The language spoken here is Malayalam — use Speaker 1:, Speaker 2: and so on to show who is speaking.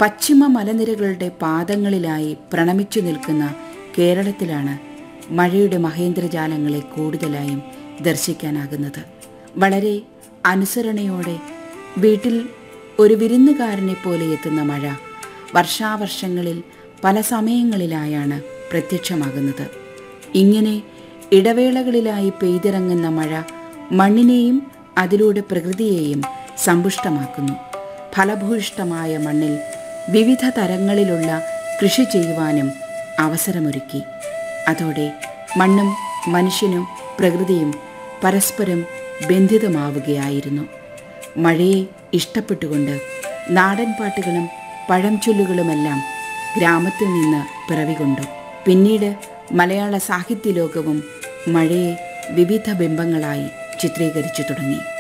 Speaker 1: പശ്ചിമ മലനിരകളുടെ പാദങ്ങളിലായി പ്രണമിച്ചു നിൽക്കുന്ന കേരളത്തിലാണ് മഴയുടെ മഹേന്ദ്രജാലങ്ങളെ കൂടുതലായും ദർശിക്കാനാകുന്നത് വളരെ അനുസരണയോടെ വീട്ടിൽ ഒരു വിരുന്നുകാരനെ പോലെ എത്തുന്ന മഴ വർഷാവർഷങ്ങളിൽ പല സമയങ്ങളിലായാണ് പ്രത്യക്ഷമാകുന്നത് ഇങ്ങനെ ഇടവേളകളിലായി പെയ്തിറങ്ങുന്ന മഴ മണ്ണിനെയും അതിലൂടെ പ്രകൃതിയെയും സമ്പുഷ്ടമാക്കുന്നു ഫലഭൂയിഷ്ടമായ മണ്ണിൽ വിവിധ തരങ്ങളിലുള്ള കൃഷി ചെയ്യുവാനും അവസരമൊരുക്കി അതോടെ മണ്ണും മനുഷ്യനും പ്രകൃതിയും പരസ്പരം ബന്ധിതമാവുകയായിരുന്നു മഴയെ ഇഷ്ടപ്പെട്ടുകൊണ്ട് നാടൻ പാട്ടുകളും പഴംചൊല്ലുകളുമെല്ലാം ഗ്രാമത്തിൽ നിന്ന് പിറവികൊണ്ടു പിന്നീട് മലയാള സാഹിത്യലോകവും മഴയെ വിവിധ ബിംബങ്ങളായി ചിത്രീകരിച്ചു തുടങ്ങി